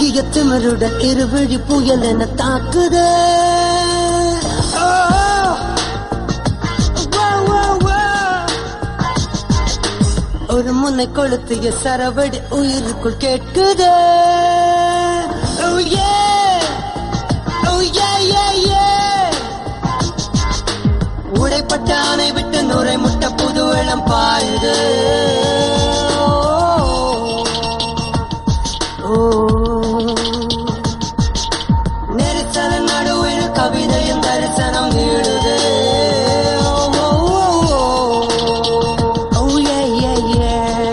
புதிய திமிருடன் இருவிழி புயல் என தாக்குதே ஓ, ஓ, ஓ, ஓ. ஒரு முன்னை கொளுத்திய சரவடி உயிருக்குள் கேட்குதே Oh yeah. Oh yeah, yeah, yeah. உடைப்பட்ட அணை விட்டு நுரை முட்ட புது வெள்ளம் பாயுது ஓ, நெரிசல நடுவில் கவிதையும் தரிசனம் நீடுது ஓ, ஓ, ஓ, ஓ. Oh, yeah, yeah, yeah.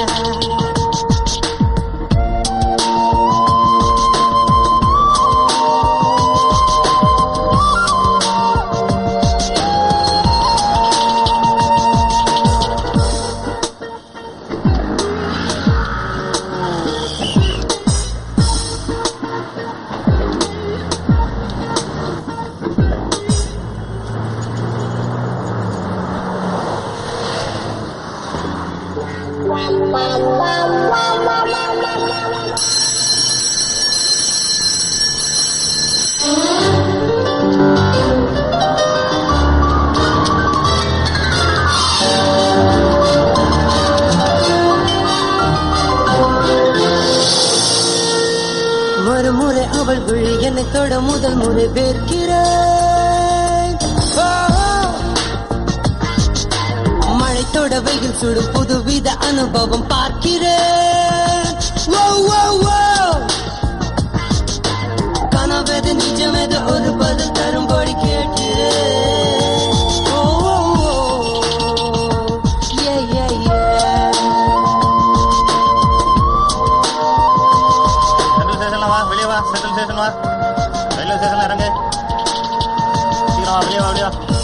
மறுமுறை அவள் விழி என்னை தொட முதல் முறை வேர்க்கிறேன் ஓ, மழை தொட வெயில் சுடும் புதுவித அனுபவம் பார்க்கிறேன் ஓ, ஓ, ஓ. கனவெது நிஜமெது ஒரு பதில் தரும்படி கேட்கிறேன் ஓ, ஓ, ஓ. Yeah, yeah, yeah. சென்ட்ரல் ஸ்டேஷன்ல வா வெளியே வா சென்ட்ரல் ஸ்டேஷன் வா ரயில்வே ஸ்டேஷன்ல இறங்கு சீக்கிரம் வா வெளியே வா வெளியே வா